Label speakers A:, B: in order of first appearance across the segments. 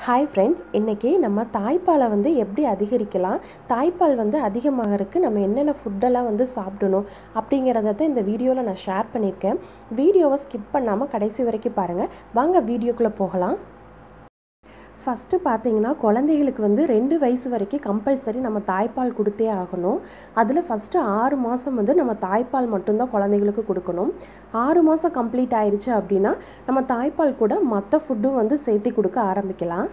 A: hi friends இன்றைக்கி நம்ம தாய்ப்பாலை வந்து எப்படி அதிகரிக்கலாம் தாய்ப்பால் வந்து அதிகமாகறதுக்கு நம்ம என்னென்ன ஃபுட்டெல்லாம் வந்து சாப்பிடணும் அப்படிங்கிறத தான் இந்த வீடியோவில் நான் ஷேர் பண்ணியிருக்கேன் வீடியோவை ஸ்கிப் பண்ணாமல் கடைசி வரைக்கும் பாருங்கள் வாங்க வீடியோக்குள்ளே போகலாம் ஃபஸ்ட்டு பார்த்தீங்கன்னா குழந்தைகளுக்கு வந்து ரெண்டு வயசு வரைக்கும் கம்பல்சரி நம்ம தாய்ப்பால் கொடுத்தே ஆகணும் அதில் ஃபஸ்ட்டு ஆறு மாதம் வந்து நம்ம தாய்ப்பால் மட்டும்தான் குழந்தைகளுக்கு கொடுக்கணும் ஆறு மாதம் கம்ப்ளீட் ஆயிடுச்சு அப்படின்னா நம்ம தாய்ப்பால் கூட மற்ற ஃபுட்டும் வந்து சேர்த்து கொடுக்க ஆரம்பிக்கலாம்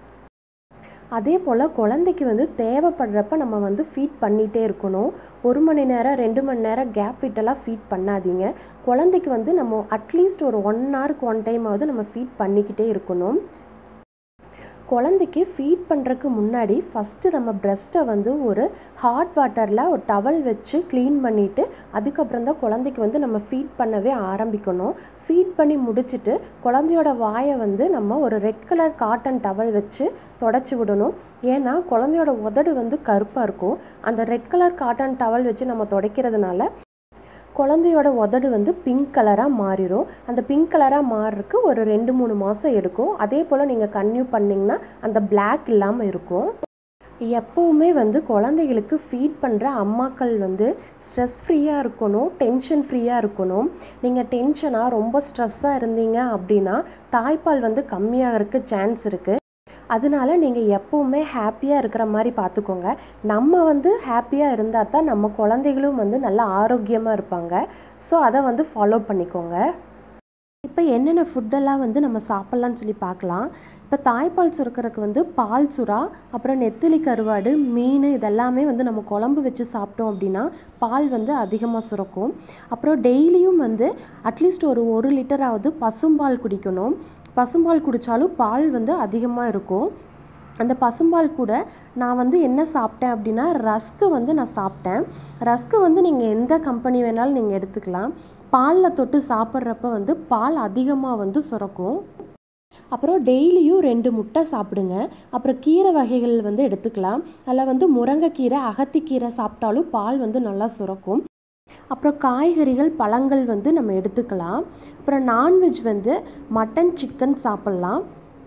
A: அதே போல் குழந்தைக்கு வந்து தேவைப்படுறப்ப நம்ம வந்து ஃபீட் பண்ணிகிட்டே இருக்கணும் ஒரு மணி நேரம் ரெண்டு மணி நேரம் கேப் விட்டெல்லாம் ஃபீட் பண்ணாதீங்க குழந்தைக்கு வந்து நம்ம அட்லீஸ்ட் ஒரு ஒன் ஹவருக்கு ஒன் டைமாவது நம்ம ஃபீட் பண்ணிக்கிட்டே இருக்கணும் குழந்தைக்கு ஃபீட் பண்ணுறதுக்கு முன்னாடி ஃபஸ்ட்டு நம்ம ப்ரெஸ்ட்டை வந்து ஒரு ஹாட் வாட்டரில் ஒரு டவல் வச்சு க்ளீன் பண்ணிவிட்டு அதுக்கப்புறம் தான் குழந்தைக்கு வந்து நம்ம ஃபீட் பண்ணவே ஆரம்பிக்கணும் ஃபீட் பண்ணி முடிச்சுட்டு குழந்தையோட வாயை வந்து நம்ம ஒரு ரெட் கலர் காட்டன் டவல் வச்சு தொடச்சி விடணும் ஏன்னா குழந்தையோட உதடு வந்து கருப்பாக இருக்கும் அந்த ரெட் கலர் காட்டன் டவல் வச்சு நம்ம துடைக்கிறதுனால குழந்தையோட உதடு வந்து பிங்க் கலராக மாறிடும் அந்த பிங்க் கலராக மாறுறதுக்கு ஒரு ரெண்டு மூணு மாதம் எடுக்கும் அதே போல் நீங்கள் கன்யூ பண்ணிங்கன்னா அந்த பிளாக் இல்லாமல் இருக்கும் எப்போவுமே வந்து குழந்தைகளுக்கு ஃபீட் பண்ணுற அம்மாக்கள் வந்து ஸ்ட்ரெஸ் ஃப்ரீயாக இருக்கணும் டென்ஷன் ஃப்ரீயாக இருக்கணும் நீங்கள் டென்ஷனாக ரொம்ப ஸ்ட்ரெஸ்ஸாக இருந்தீங்க அப்படின்னா தாய்ப்பால் வந்து கம்மியாகிறதுக்கு சான்ஸ் இருக்குது அதனால நீங்கள் எப்போவுமே ஹாப்பியாக இருக்கிற மாதிரி பார்த்துக்கோங்க நம்ம வந்து ஹாப்பியாக இருந்தால் தான் நம்ம குழந்தைகளும் வந்து நல்லா ஆரோக்கியமாக இருப்பாங்க ஸோ அதை வந்து ஃபாலோ பண்ணிக்கோங்க இப்போ என்னென்ன ஃபுட்டெல்லாம் வந்து நம்ம சாப்பிட்லான்னு சொல்லி பார்க்கலாம் இப்போ தாய்ப்பால் சுரக்கிறதுக்கு வந்து பால் சுறா அப்புறம் நெத்திலி கருவாடு மீன் இதெல்லாமே வந்து நம்ம குழம்பு வச்சு சாப்பிட்டோம் அப்படின்னா பால் வந்து அதிகமாக சுரக்கும் அப்புறம் டெய்லியும் வந்து அட்லீஸ்ட் ஒரு ஒரு லிட்டராவது பசும்பால் குடிக்கணும் பசும்பால் குடித்தாலும் பால் வந்து அதிகமாக இருக்கும் அந்த பசும்பால் கூட நான் வந்து என்ன சாப்பிட்டேன் அப்படின்னா ரஸ்க்கு வந்து நான் சாப்பிட்டேன் ரஸ்க்கு வந்து நீங்கள் எந்த கம்பெனி வேணாலும் நீங்கள் எடுத்துக்கலாம் பாலில் தொட்டு சாப்பிட்றப்ப வந்து பால் அதிகமாக வந்து சுரக்கும் அப்புறம் டெய்லியும் ரெண்டு முட்டை சாப்பிடுங்க அப்புறம் கீரை வகைகள் வந்து எடுத்துக்கலாம் அதில் வந்து முருங்கைக்கீரை அகத்திக்கீரை சாப்பிட்டாலும் பால் வந்து நல்லா சுரக்கும் அப்புறம் காய்கறிகள் பழங்கள் வந்து நம்ம எடுத்துக்கலாம் அப்புறம் நான்வெஜ் வந்து மட்டன் சிக்கன் சாப்பிட்லாம்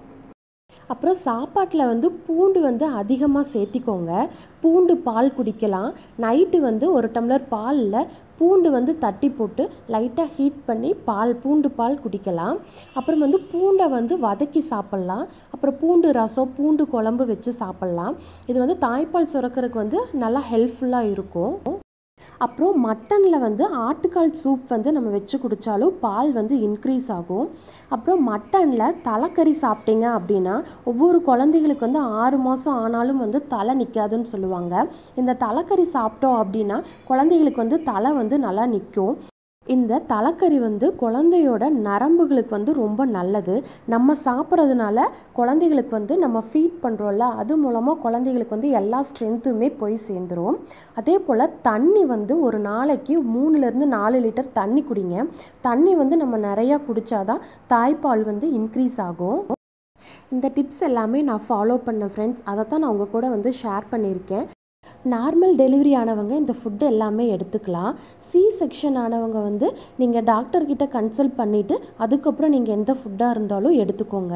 A: அப்புறம் சாப்பாட்டில் வந்து பூண்டு வந்து அதிகமாக சேர்த்திக்கோங்க பூண்டு பால் குடிக்கலாம் நைட்டு வந்து ஒரு டம்ளர் பாலில் பூண்டு வந்து தட்டி போட்டு லைட்டாக ஹீட் பண்ணி பால் பூண்டு பால் குடிக்கலாம் அப்புறம் வந்து பூண்டை வந்து வதக்கி சாப்பிட்லாம் அப்புறம் பூண்டு ரசம் பூண்டு குழம்பு வச்சு சாப்பிட்லாம் இது வந்து தாய்ப்பால் சுரக்கிறதுக்கு வந்து நல்லா ஹெல்ப்ஃபுல்லாக இருக்கும் அப்புறம் மட்டனில் வந்து ஆட்டுக்கால் சூப் வந்து நம்ம வச்சு குடித்தாலும் பால் வந்து இன்க்ரீஸ் ஆகும் அப்புறம் மட்டனில் தலைக்கறி சாப்பிட்டீங்க அப்படின்னா ஒவ்வொரு குழந்தைகளுக்கு வந்து ஆறு மாதம் ஆனாலும் வந்து தலை நிற்காதுன்னு சொல்லுவாங்க இந்த தலைக்கறி சாப்பிட்டோம் அப்படின்னா குழந்தைகளுக்கு வந்து தலை வந்து நல்லா நிற்கும் இந்த தலைக்கறி வந்து குழந்தையோட நரம்புகளுக்கு வந்து ரொம்ப நல்லது நம்ம சாப்பிட்றதுனால குழந்தைகளுக்கு வந்து நம்ம ஃபீட் பண்ணுறோம்ல அது மூலமாக குழந்தைகளுக்கு வந்து எல்லா ஸ்ட்ரென்த்துமே போய் சேர்ந்துடும் அதே போல் தண்ணி வந்து ஒரு நாளைக்கு மூணுலேருந்து நாலு லிட்டர் தண்ணி குடிங்க தண்ணி வந்து நம்ம நிறையா குடித்தாதான் தாய்ப்பால் வந்து இன்க்ரீஸ் ஆகும் இந்த டிப்ஸ் எல்லாமே நான் ஃபாலோ பண்ண ஃப்ரெண்ட்ஸ் அதை தான் நான் உங்கள் கூட வந்து ஷேர் பண்ணியிருக்கேன் நார்மல் டெலிவரி ஆனவங்க இந்த ஃபுட்டு எல்லாமே எடுத்துக்கலாம் சி செக்ஷன் ஆனவங்க வந்து நீங்கள் டாக்டர்கிட்ட கன்சல்ட் பண்ணிவிட்டு அதுக்கப்புறம் நீங்கள் எந்த ஃபுட்டாக இருந்தாலும் எடுத்துக்கோங்க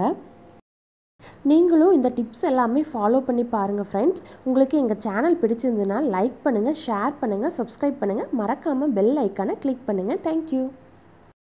A: நீங்களும் இந்த டிப்ஸ் எல்லாமே ஃபாலோ பண்ணி பாருங்கள் ஃப்ரெண்ட்ஸ் உங்களுக்கு எங்கள் சேனல் பிடிச்சிருந்ததுன்னா லைக் பண்ணுங்கள் ஷேர் பண்ணுங்கள் சப்ஸ்கிரைப் பண்ணுங்கள் மறக்காமல் பெல் ஐக்கானை கிளிக் பண்ணுங்கள் தேங்க்யூ